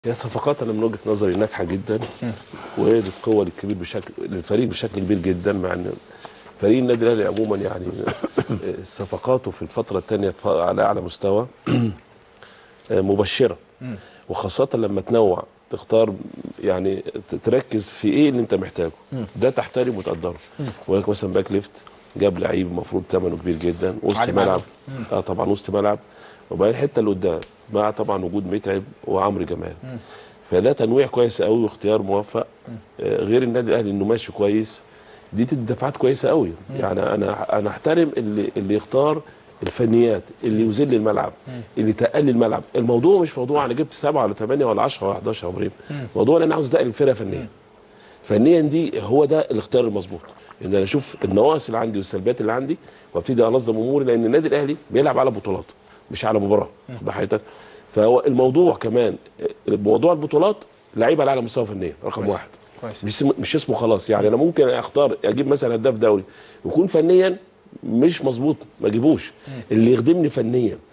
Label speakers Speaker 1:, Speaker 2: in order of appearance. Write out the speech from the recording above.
Speaker 1: هي صفقات انا من وجهه نظري ناجحه جدا وادت قوه للكبير بشكل للفريق بشكل كبير جدا مع ان فريق النادي الاهلي عموما يعني صفقاته في الفتره الثانيه على اعلى مستوى مبشره وخاصه لما تنوع تختار يعني تركز في ايه اللي انت محتاجه ده تحترم وتقدره ولك مثلا باك ليفت جاب لعيب المفروض ثمنه كبير جدا وسط
Speaker 2: علي
Speaker 1: ملعب
Speaker 2: معلول.
Speaker 1: اه طبعا وسط ملعب وبعدين الحته اللي قدام مع طبعا وجود متعب وعمرو جمال فده تنويع كويس قوي واختيار موفق آه، غير النادي الاهلي انه ماشي كويس دي تدي دفعات كويسه قوي يعني انا انا احترم اللي اللي يختار الفنيات اللي يذل الملعب اللي تقل الملعب الموضوع مش موضوع انا جبت سبعه ولا ثمانيه ولا 10 ولا 11 يا ابراهيم الموضوع ان انا عاوز اقل الفرقه فنيا فنيا دي هو ده الاختيار المظبوط ان انا اشوف النواقص اللي عندي والسلبيات اللي عندي وابتدي انظم اموري لان النادي الاهلي بيلعب على بطولات مش على مباراه بحياتك فهو الموضوع كمان موضوع البطولات لعيبه على اعلى مستوى فنيا رقم
Speaker 2: كويس.
Speaker 1: واحد
Speaker 2: كويس.
Speaker 1: مش اسم- مش اسمه خلاص يعني انا ممكن اختار اجيب مثلا هداف دوري ويكون فنيا مش مظبوط ما اجيبوش اللي يخدمني فنيا